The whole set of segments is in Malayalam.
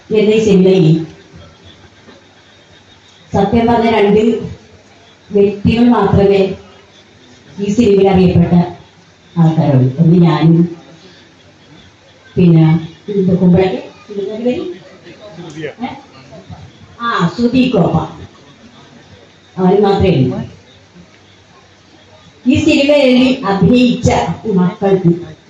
എന്ന ഈ സിനിമയിൽ സത്യം പറഞ്ഞ രണ്ട് വ്യക്തികൾ മാത്രമേ ഈ സിനിമയിൽ അറിയപ്പെട്ട ആൾക്കാരുള്ളൂ ഒന്ന് ഞാനും പിന്നെ ഇത് കുമ്പളക്ക് ഇതിന്റെ പേര്? ഏ? ആ സുധി കോപ്പ അവന് മാത്രമേ ഉള്ളൂ ഈ സിനിമയിൽ അഭിനയിച്ച മക്കൾക്ക്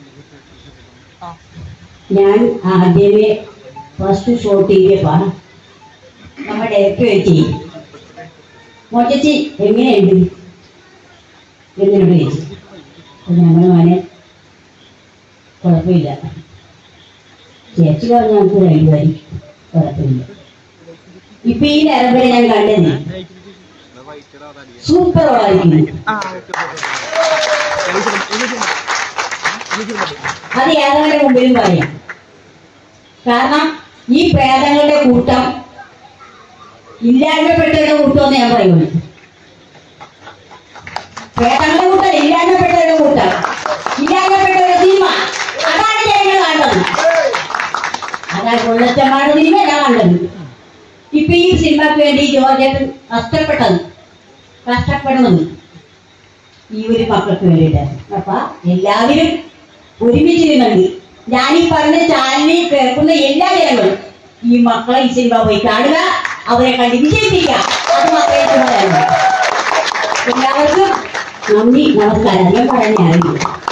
ഞാൻ ആദ്യമേ ഫസ്റ്റ് ഷോട്ട് ചെയ്തപ്പാ നമ്മുടെ ഡയറക്ടർ വെച്ച് മോച്ചി എങ്ങനെയുണ്ട് എന്നോട് ചോദിച്ചു അപ്പൊ ഞങ്ങൾ മോനെ കുഴപ്പമില്ല ചേച്ചി പറഞ്ഞ നമുക്ക് കഴിയുമായി കുഴപ്പമില്ല ഇപ്പൊ ഈ നേരം വരെ ഞാൻ കണ്ടത് സൂപ്പർ ഓളായിരിക്കുന്നു അത് ഏതാണ്ട് മുമ്പിലും പറയാം കാരണം ഈ പ്രേതങ്ങളുടെ കൂട്ടം ഇല്ലായ്മപ്പെട്ടവരുടെ കൂട്ടം എന്ന് ഞാൻ പറയുന്നു പ്രേതങ്ങളുടെ കൂട്ടം ഇല്ലായ്മപ്പെട്ടവരുടെ കൂട്ടം ഇല്ലായ്മപ്പെട്ടവരുടെ സിനിമ അതാണ് ജനങ്ങൾ കാണുന്നത് അതാണ് കൊള്ളച്ചമാട് സിനിമ ഞാൻ കണ്ടത് ഇപ്പൊ ഈ സിനിമയ്ക്ക് വേണ്ടി ജോർജേട്ടൻ കഷ്ടപ്പെട്ടത് കഷ്ടപ്പെടുന്നത് ഈ ഒരു മക്കൾക്ക് വേണ്ടിയിട്ട് അപ്പൊ എല്ലാവരും ഒരുമിച്ച് നിന്നുണ്ട് ഞാൻ ഈ പറഞ്ഞ ചാനലിൽ കേൾക്കുന്ന എല്ലാ ജനങ്ങളും ഈ മക്കളെ ഈ സിനിമ പോയി കാണുക അവരെ കണ്ട് വിജയിപ്പിക്കുക അത് മാത്രമേ എനിക്ക് പറയാനുള്ളൂ എല്ലാവർക്കും നന്ദി നമസ്കാരം ഞാൻ പറയാൻ അറിയില്ല